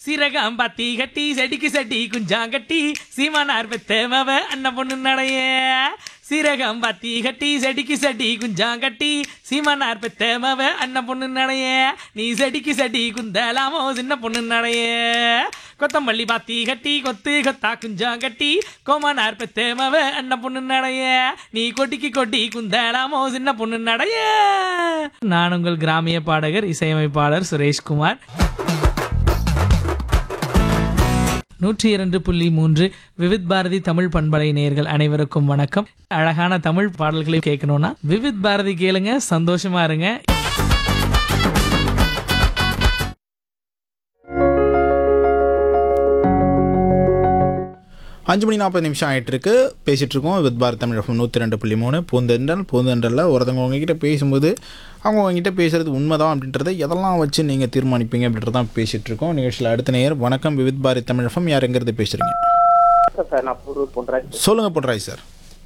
சீரகம் பத்தி கட்டி செடிக்கு செடி குஞ்சாங்கட்டி சீமானார் பெத்தேமவ அண்ணன் பொண்ணு நடைய சீரகம் பத்தி கட்டி செடிக்கு செடி குஞ்சாங்கட்டி சீமானார் பெத்தேமவ அண்ணன் பொண்ணு நடைய நீ செடிக்கு செடி குந்தலாமோ சின்ன பொண்ணு நடைய கொத்தமல்லி பாத்தி கட்டி கொத்து கொத்தா குஞ்சாங்கட்டி கோமானார் பெத்தேமவ அண்ணன் பொண்ணு நடைய நீ கொட்டிக்கு கொட்டி குந்தலாமோ சின்ன பொண்ணு நடைய நான் உங்கள் கிராமிய பாடகர் இசையமைப்பாளர் சுரேஷ்குமார் நூற்றி இரண்டு புள்ளி மூன்று விவித் பாரதி தமிழ் பண்பலை நேயர்கள் அனைவருக்கும் வணக்கம் அழகான தமிழ் பாடல்களை கேட்கணும்னா விவித் பாரதி கேளுங்க சந்தோஷமா இருங்க அஞ்சு மணி நாற்பது நிமிஷம் ஆயிட்டு இருக்கு பேசிட்டு இருக்கோம் வித் பாரத் தமிழ் எஃப்எம் நூற்றி ரெண்டு புள்ளி மூணு பூந்தென்றல் பூந்தென்றலில் ஒருத்தவங்க உங்ககிட்ட பேசும்போது அவங்க உங்ககிட்ட பேசுறது உண்மைதான் அப்படின்றத எதெல்லாம் வச்சு நீங்கள் தீர்மானிப்பீங்க அப்படின்றத தான் பேசிட்டு இருக்கோம் நிகழ்ச்சியில் அடுத்த நேயர் வணக்கம் விவித் பாரத் தமிழ் எஃப்எம் யார் எங்கிறது பேசுறீங்க சார் நான் பூர்வ பொன்ராஜ் சொல்லுங்க பொன்ராய் சார்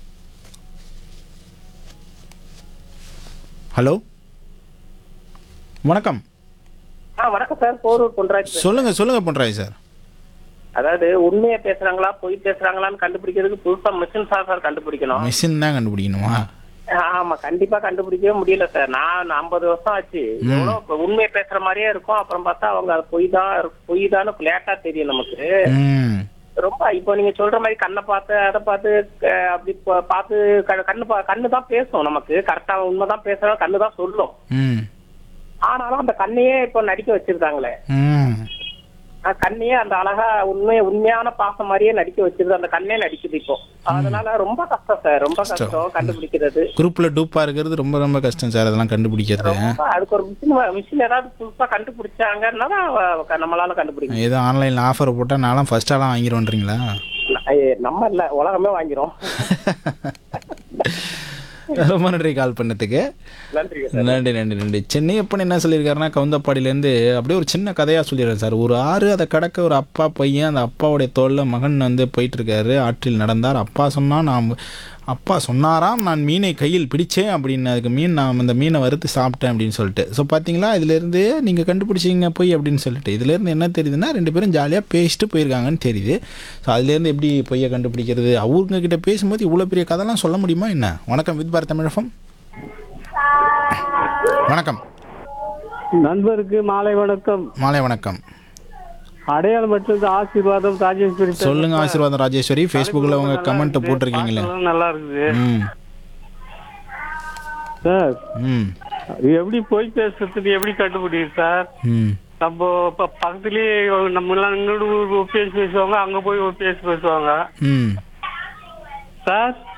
ஹலோ வணக்கம் ஆ வணக்கம் சார் போரூர் பொன்ராஜ் சார். சொல்லுங்க சொல்லுங்க பொன்ராய் சார் அதாவது உண்மையை பேசுறாங்களா பொய் பேசுறாங்களான்னு கண்டுபிடிக்கிறதுக்கு புதுசா மிஷின் சார் சார் கண்டுபிடிக்கணும் மிஷின் தான் கண்டுபிடிக்கணுமா ஆமா கண்டிப்பா கண்டுபிடிக்கவே முடியல சார் நான் ஐம்பது வருஷம் ஆச்சு எவ்வளவு இப்ப உண்மையை பேசுற மாதிரியே இருக்கும் அப்புறம் பார்த்தா அவங்க அது பொய் தான் பொய் தான் லேட்டா தெரியும் நமக்கு ம் ரொம்ப இப்போ நீங்க சொல்ற மாதிரி கண்ணை பார்த்து அதை பார்த்து அஹ், அப்படி பா- பார்த்து க- கண்ணு பா- கண்ணு தான் பேசும் நமக்கு கரெக்டா உண்மைதான் பேசுறோம் கண்ணு தான் சொல்லும் ம் ஆனாலும் அந்த கண்ணையே இப்போ நடிக்க வச்சிருக்காங்களே ம் அஹ் கண்ணையே அந்த அழகா உண்மை உண்மையான பாசம் மாதிரியே நடிக்க வச்சிருது அந்த கண்ணே நடிக்குது இப்போ அதனால ரொம்ப கஷ்டம் சார் ரொம்ப கஷ்டம் கண்டுபிடிக்கிறது குரூப்பில் டூப்பாக இருக்கிறது ரொம்ப ரொம்ப கஷ்டம் சார் அதெல்லாம் கண்டுபிடிக்கிறது ரொம்ப அதுக்கு ஒரு மிஷின் மிஷின் ஏதாவது புதுசா கண்டுபிடிச்சாங்கன்னா தான் அவ- நம்மளால கண்டுபிடிக்க ஏதோ ஆன்லைனில் ஆஃபர் போட்டால் நான்லாம் ஃபஸ்ட்டாலாம் வாங்கிடுவேன்றீங்களா ஐய, நம்ம இல்ல உலகமே வாங்கிரும் ரொம்ப நன்றி கால் பண்ணதுக்கு நன்றி நன்றி நன்றி நன்றி சென்னையப்பன் என்ன சொல்லியிருக்காருன்னா கவுந்தப்பாடியிலேருந்து அப்படியே ஒரு சின்ன கதையாக சொல்லிடுறாரு சார் ஒரு ஆறு அதை கடக்க ஒரு அப்பா பையன் அந்த அப்பாவுடைய தோளில் மகன் வந்து போயிட்டு இருக்காரு ஆற்றில் நடந்தார் அப்பா சொன்னால் நான் அப்பா சொன்னாராம் நான் மீனை கையில் பிடிச்சேன் அப்படின்னு அதுக்கு மீன் நான் அந்த மீனை வறுத்து சாப்பிட்டேன் அப்படின்னு சொல்லிட்டு ஸோ பார்த்தீங்களா இதுலேருந்து நீங்கள் கண்டுபிடிச்சிங்க போய் அப்படின்னு சொல்லிட்டு இதுலேருந்து என்ன தெரியுதுன்னா ரெண்டு பேரும் ஜாலியாக பேசிட்டு போயிருக்காங்கன்னு தெரியுது ஸோ அதுலேருந்து எப்படி பொய்யை கண்டுபிடிக்கிறது அவங்க கிட்ட பேசும்போது இவ்வளோ பெரிய கதைலாம் சொல்ல முடியுமா என்ன வணக்கம் வித் பாரத் தமிழகம் வணக்கம் நண்பருக்கு மாலை வணக்கம் மாலை வணக்கம் அடையாளம் பெற்றது ஆசீர்வாதம் ராஜேஸ்வரி பேசுறேன். சொல்லுங்க ஆசீர்வாதம் ராஜேஸ்வரி ஃபேஸ்புக்கில் உங்க கமெண்ட் போட்டிருக்கீங்களே பாட்டெல்லாம் நல்லா இருக்குது ம் சார் ம் இது எப்படி போய் பேசுறதுக்கு எப்படி கண்டுபிடிக்கும் சார் ம் நம்ம இப்ப பக்கத்துலயே நம்ம எல்லாம் இன்னொரு ஒரு பேசி பேசுவாங்க அங்க போய் ஒரு பேசி பேசுவாங்க ம் சார்